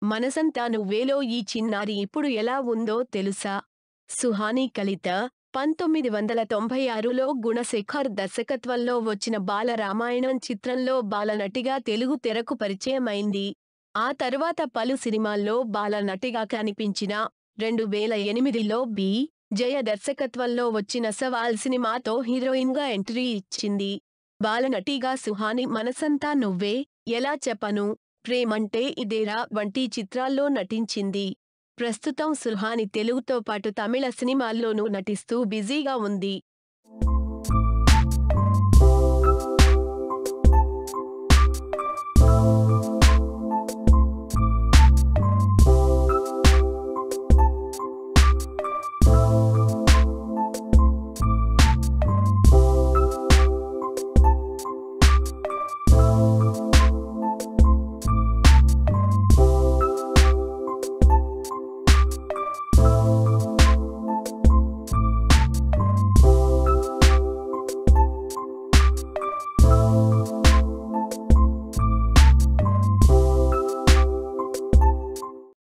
మనసంతా నువ్వేలో ఈ చిన్నారి ఇప్పుడు ఎలా ఉందో తెలుసా సుహాని కలిత పంతొమ్మిది వందల తొంభై ఆరులో గుణశేఖర్ దర్శకత్వంలో వచ్చిన బాల రామాయణం చిత్రంలో బాలనటిగా తెలుగు తెరకు పరిచయమైంది ఆ తర్వాత పలు సినిమాల్లో బాలనటిగా కనిపించిన రెండు వేల ఎనిమిదిలో బి జయ దర్శకత్వంలో వచ్చిన సవాల్ సినిమాతో హీరోయిన్గా ఎంట్రీ ఇచ్చింది బాలనటిగా సుహాని మనసంతా నువ్వే ఎలా చెప్పను ప్రేమంటే ఇదేరా వంటి చిత్రాల్లో నటించింది ప్రస్తుతం సుహాని తెలుగుతో పాటు తమిళ సినిమాల్లోనూ నటిస్తూ బిజీగా ఉంది